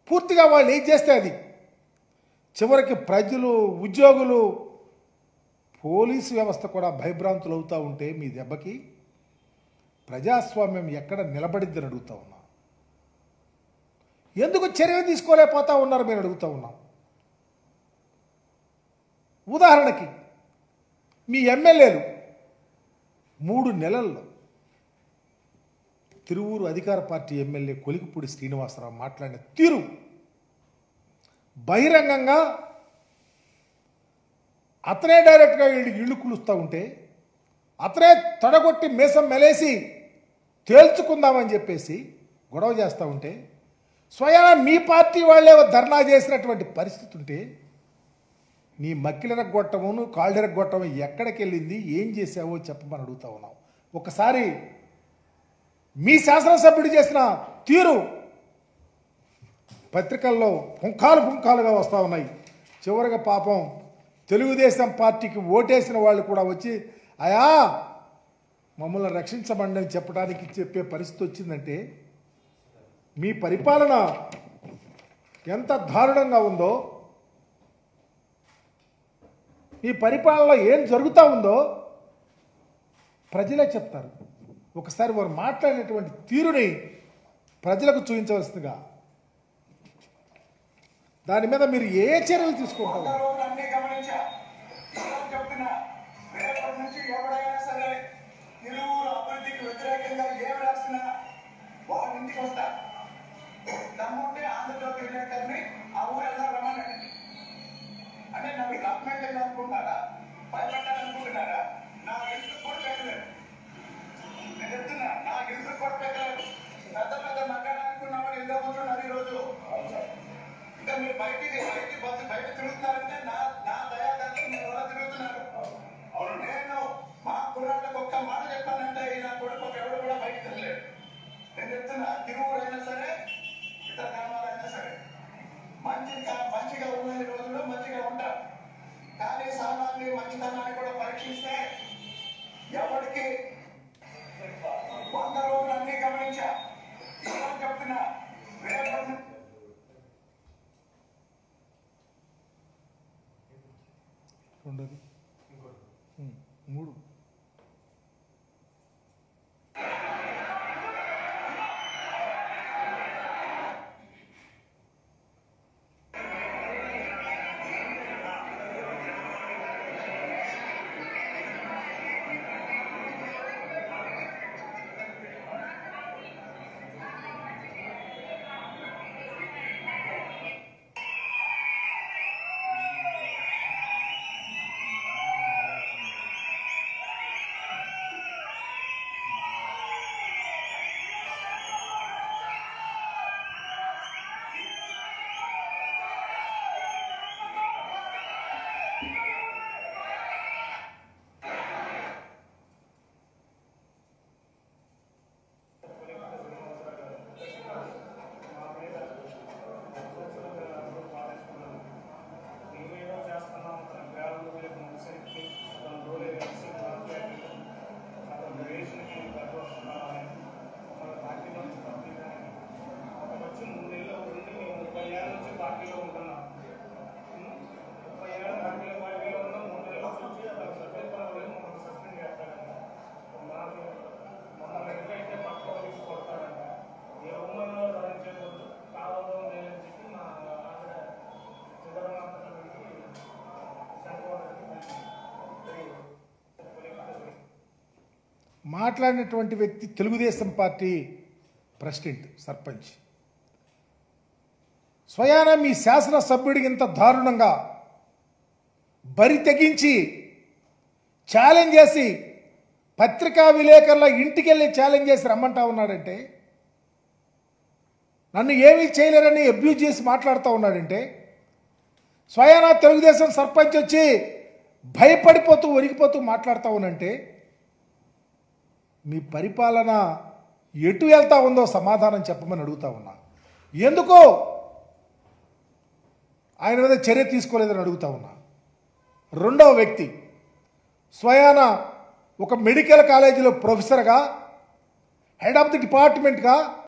పూర్తిగా వాళ్ళు ఏం చేస్తే అది చివరికి ప్రజలు ఉద్యోగులు పోలీసు వ్యవస్థ కూడా భయభ్రాంతులు అవుతూ ఉంటే మీ దెబ్బకి ప్రజాస్వామ్యం ఎక్కడ నిలబడిద్దని అడుగుతా ఉన్నా ఎందుకు చర్య తీసుకోలేకపోతా ఉన్నారు మీరు అడుగుతా ఉన్నాం ఉదాహరణకి మీ ఎమ్మెల్యేలు మూడు నెలల్లో తిరువూరు అధికార పార్టీ ఎమ్మెల్యే కొలికిపూడి శ్రీనివాసరావు మాట్లాడిన తీరు బహిరంగంగా అతనే డైరెక్ట్గా వీళ్ళకి ఇళ్ళు కులుస్తూ ఉంటే అతనే తొడగొట్టి మీసం మెలేసి తేల్చుకుందామని చెప్పేసి గొడవ చేస్తూ ఉంటే స్వయాన మీ పార్టీ వాళ్ళే ధర్నా చేసినటువంటి పరిస్థితి ఉంటే నీ మక్కిలెరగొట్టమును కాళ్ళెరగొట్టము ఎక్కడికి వెళ్ళింది ఏం చేసావో చెప్పమని అడుగుతా ఉన్నాం ఒకసారి మీ శాసనసభ్యుడు చేసిన తీరు పత్రికల్లో పుంఖాలు పుంఖాలుగా వస్తూ ఉన్నాయి చివరిగా పాపం తెలుగుదేశం పార్టీకి ఓటేసిన వాళ్ళు కూడా వచ్చి అయా మమ్మల్ని రక్షించమండి అని చెప్పడానికి చెప్పే పరిస్థితి వచ్చిందంటే మీ పరిపాలన ఎంత దారుణంగా ఉందో మీ పరిపాలనలో ఏం జరుగుతూ ఉందో ప్రజలే చెప్తారు ఒకసారి వారు మాట్లాడినటువంటి తీరుని ప్రజలకు చూపించవలసిందిగా దాని మీద మీరు ఏ చర్యలు తీసుకుంటారు రోజులు అన్ని గమనించా ఇలా చెప్తున్నా రేపటి నుంచి ఎవడైనా సరే తిరువురు అభివృద్ధికి వ్యతిరేకంగా ఏం రాసినా వాళ్ళ ఇంటికి వస్తా దమ్ముంటే ఆంధ్రజ్యోతి విలేకరిని ఆ ఊరు ఎలా రమ్మనండి అంటే నాకు రత్నం అనుకుంటారా భయపెట్టాలనుకుంటున్నారా నా ఇల్లు కూడా పెట్టలేదు నేను చెప్తున్నా నా ఇల్లు కూడా పెట్టలేదు పెద్ద పెద్ద నగరానికి వాళ్ళు ఇల్లు కూర్చున్నారు ఈరోజు ఇంకా మీరు బయటికి బయటికి బస్సు బయట తిరుగుతున్నారంటే నా నా దయాదాన్ని మీరు ఎలా తిరుగుతున్నారు అవును నేను మా కుర్రాళ్ళకి ఒక్క మాట చెప్పానంటే ఈ నా కొడుకు ఎవడు కూడా బయట తిరగలేడు నేను చెప్తున్నా తిరుగురైనా సరే ఇతర గ్రామాలైనా సరే మంచిగా మంచిగా ఉన్న రోజులు మంచిగా ఉంటారు కానీ సామాన్య మంచితనాన్ని కూడా పరీక్షిస్తే ఎవరికి వంద రోజులు అన్ని గమనించా ఇలా చెప్తున్నా రేపటి నుంచి రెండోది ఉం, మూడు మేమేమో చేస్తున్నాం తన గ్రామంలో రేపు ముగిసరికి తన రోజు కలిసి మాట్లాడి అతను రేషన్కి డబ్బు వస్తున్నామని మన పార్టీలో నుంచి పంపిందని అతను వచ్చి మూడు నెలలు ఉండి మేము ముప్పై ఏళ్ళ నుంచి పార్టీలో ఉంటున్నాం ఉం? ముప్పై ఏళ్ళ పార్టీలో పార్టీలో ఉన్నాం మూడు నెలలు వచ్చి అతను సభ్యత్వం లేదు మమ్మల్ని సస్పెండ్ చేస్తాడంట మాకు మమ్మల్ని ఎక్కడైతే పక్క వాళ్ళకి కొడతాడంట ఏ ఉమ్మలో భరించేది కావాలో లేదని చెప్పి మా ఆవిడ మాట్లాడినటువంటి వ్యక్తి తెలుగుదేశం పార్టీ ప్రెసిడెంట్ సర్పంచ్ స్వయాన మీ శాసనసభ్యుడికి ఇంత దారుణంగా బరి తెగించి ఛాలెంజ్ చేసి పత్రికా విలేకరుల ఇంటికి వెళ్ళి ఛాలెంజ్ చేసి రమ్మంటా ఉన్నాడంటే నన్ను ఏమీ చేయలేరని అబ్యూజ్ చేసి మాట్లాడుతూ ఉన్నాడంటే స్వయానా తెలుగుదేశం సర్పంచ్ వచ్చి భయపడిపోతూ ఒరిగిపోతూ మాట్లాడుతూ ఉన్నంటే మీ పరిపాలన ఎటు వెళ్తా ఉందో సమాధానం చెప్పమని అడుగుతా ఉన్నా ఎందుకు ఆయన మీద చర్య తీసుకోలేదని అడుగుతా ఉన్నా రెండవ వ్యక్తి స్వయాన ఒక మెడికల్ కాలేజీలో ప్రొఫెసర్గా హెడ్ ఆఫ్ ది డిపార్ట్మెంట్గా